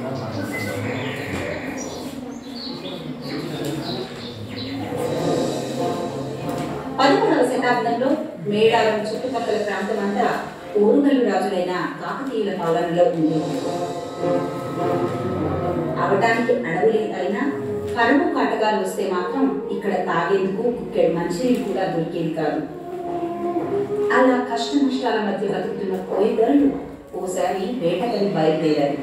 పదమూడవ శతాబ్దంలో మేడారం చుట్టుపక్కల ప్రాంతం అంతా ఓరుగల్లు రాజులైన కాకతీయుల పాలనలో ఉంది అవటానికి అడవులే అయినా కరువు కాటకాలు వస్తే మాత్రం ఇక్కడ తాగేందుకు కుక్కెడు మంచినీళ్ళు కూడా దొరికేది కాదు అలా కష్ట నష్టాల మధ్య బతుకుతున్న కోయిదరులు ఓసారి వేటకని బయలుదేరారు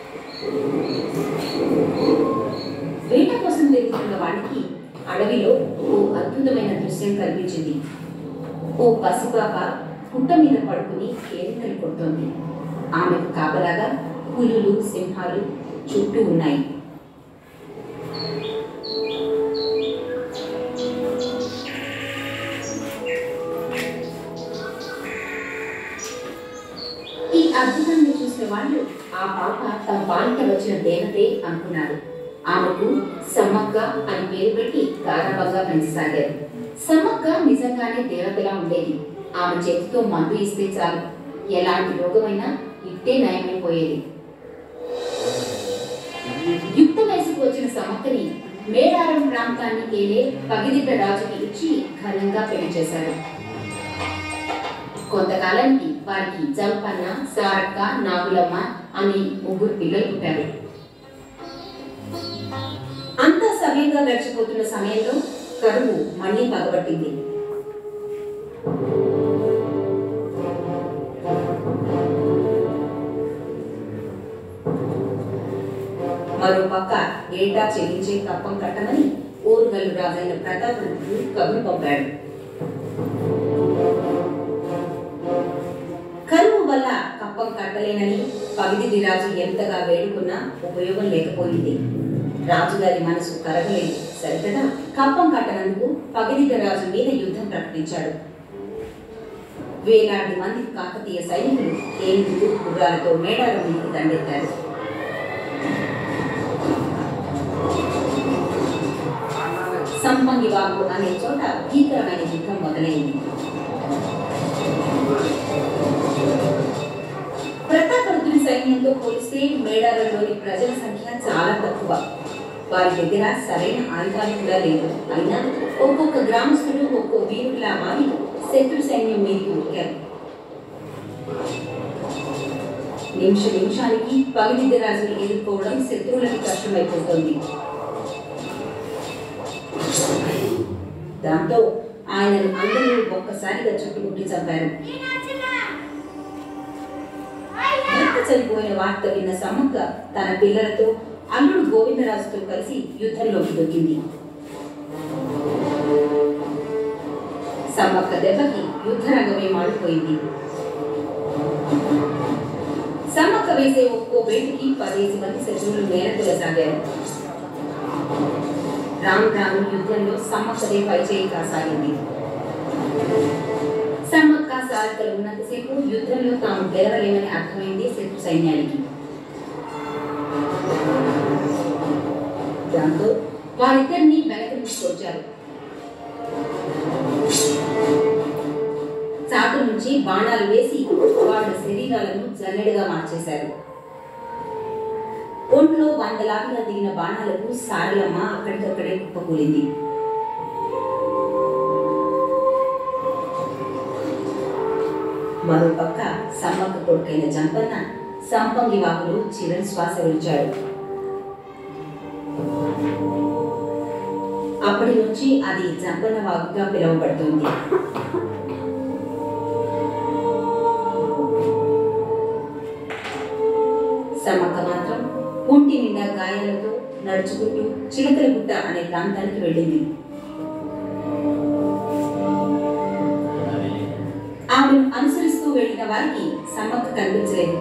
వేట కోసం తిరుగుతున్న వాడికి అడవిలో ఓ అద్భుతమైన దృశ్యం కనిపించింది ఓ పసిపాప పుట్ట మీద పడుకుని కేరింతలు కొడుతోంది ఆమెకు కాపలాగా పులులు సింహాలు చుట్టూ ఉన్నాయి ఈ అద్భుతాన్ని చూసిన వాళ్ళు ఆ పాప తమ పాలిట వచ్చిన దేవతే అనుకున్నారు ఆమెకు సమ్మక్క అని పేరు పెట్టి గారాబంగా పెంచసాగారు సమ్మక్క నిజంగానే దేవతలా ఉండేది ఆమె చేతితో మందు ఇస్తే చాలు ఎలాంటి రోగమైనా ఇట్టే నయమైపోయేది యుక్త వయసుకు వచ్చిన సమ్మక్కని మేడారం ప్రాంతాన్ని తేలే పగిదిట్ట రాజుకి ఇచ్చి ఘనంగా పెళ్లి చేశారు కొంతకాలానికి వారికి జంపన్న సారక్క నాగులమ్మ అని ముగ్గురు పిల్లలు పుట్టారు అంతా సమయంగా గడిచిపోతున్న సమయంలో కరువు మళ్ళీ పగబట్టింది మరో పక్క ఏటా చెల్లించే కప్పం కట్టమని ఓరుగల్లు రాజైన ప్రతాపరుడు కబురు పంపాడు కరువు వల్ల కప్పం కట్టలేనని పగిదిది రాజు ఎంతగా వేడుకున్నా ఉపయోగం లేకపోయింది రాజుగారి మనసు కరగలేదు సరికదా కప్పం కట్టనందుకు పగిదిద్ద రాజు మీద యుద్ధం ప్రకటించాడు వేలాది మంది కాకతీయ సైనికులు ఏనుగులు గుర్రాలతో మేడారం మీదకి దండెత్తారు సంపంగి వాగు అనే చోట భీకరమైన యుద్ధం మొదలైంది ప్రతాపరుద్రుని సైన్యంతో పోలిస్తే మేడారంలోని ప్రజల సంఖ్య చాలా తక్కువ వారి దగ్గర సరైన ఆయుధాలు కూడా లేవు అయినా ఒక్కొక్క గ్రామస్తుడు ఒక్కో వీరుడిలా మారి శత్రు సైన్యం మీదకి ఉరికారు నిమిష నిమిషానికి పగిడిద్ద రాజుని ఎదుర్కోవడం శత్రువులకి కష్టమైపోతుంది దాంతో ఆయనను అందరూ ఒక్కసారిగా చుట్టుముట్టి చంపారు భర్త చనిపోయిన వార్త విన్న సమ్మక్క తన పిల్లలతో అల్లుడు గోవిందరాజుతో కలిసి యుద్ధంలోకి దొరికింది సమ్మక్క దెబ్బకి యుద్ధ రంగమే మాడిపోయింది సమ్మక్క వేసే ఒక్కో వేటికి పదేసి మంది శత్రువులు మేనకులసాగారు రాను రాను యుద్ధంలో సమ్మక్కదే పైచేయి కాసాగింది సమ్మక్క సారకలు ఉన్నంతసేపు యుద్ధంలో తాము గెలవలేమని అర్థమైంది శత్రు సైన్యానికి దాంతో వారిద్దరిని వెనక్కి తీసుకొచ్చారు చాటు నుంచి బాణాలు వేసి వాళ్ళ శరీరాలను జల్లెడగా మార్చేశారు ఒంట్లో వందలాదిగా దిగిన బాణాలకు సారలమ్మ అక్కడికక్కడే కుప్పకూలింది మరోపక్క సమ్మక్క కొడుకైన జంపన్న సంపంగి వాకులు చివరి శ్వాస విడిచాడు అప్పటి నుంచి అది జంపన్న వాగుగా పిలువబడుతుంది సమ్మక్క మాత్రం ఒంటి నిండా గాయాలతో నడుచుకుంటూ చిలకల గుట్ట అనే ప్రాంతానికి వెళ్ళింది ఆమెను అనుసరిస్తూ వెళ్ళిన వారికి సమ్మక్క కనిపించలేదు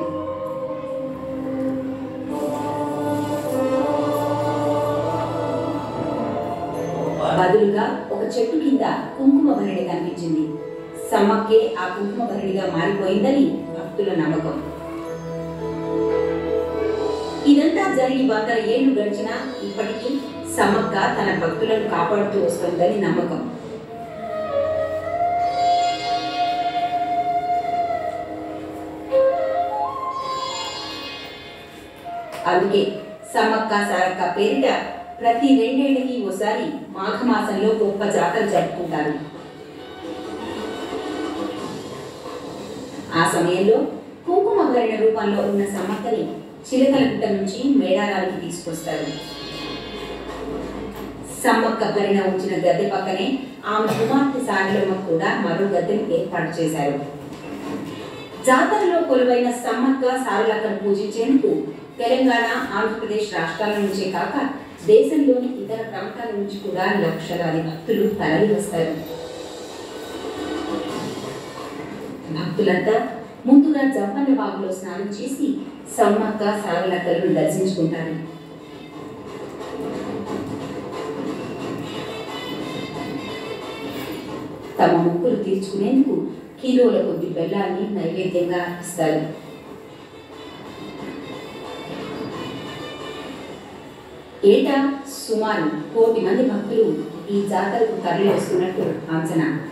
బదులుగా ఒక చెట్టు కింద కుంకుమ భరణి కనిపించింది సమ్మక్కే ఆ కుంకుమ భరణిగా మారిపోయిందని భక్తుల నమ్మకం ఇదంతా జరిగి వందల ఏళ్లు గడిచినా ఇప్పటికీ సమ్మక్క తన భక్తులను కాపాడుతూ వస్తుందని నమ్మకం అందుకే సమ్మక్క సారక్క పేరిట ప్రతి రెండేళ్లకి ఓసారి మాఘమాసంలో గొప్ప జాతర జరుపుకుంటారు ఆ సమయంలో కుంకుమ భరణ రూపంలో ఉన్న సమ్మక్కని చిలకలగుట్ట నుంచి మేడారానికి తీసుకొస్తారు సమ్మక్క భరణ ఉంచిన గద్దె పక్కనే ఆమె కుమార్తె సారలమ్మ కూడా మరో గద్దెను ఏర్పాటు చేశారు జాతరలో కొలువైన సమ్మక్క సారలక్కను పూజించేందుకు తెలంగాణ ఆంధ్రప్రదేశ్ రాష్ట్రాల నుంచే కాక దేశంలోని ఇతర ప్రాంతాల నుంచి కూడా లక్షలాది భక్తులు తరలి వస్తారు భక్తులంతా ముందుగా జంపన్న బాగులో స్నానం చేసి సమ్మక్క సారలక్కలను దర్శించుకుంటారు తమ మొక్కులు తీర్చుకునేందుకు కిలోల కొద్ది బెల్లాన్ని నైవేద్యంగా అర్పిస్తారు ఏటా సుమారు కోటి మంది భక్తులు ఈ జాతరకు తరలి వస్తున్నట్టు అంచనా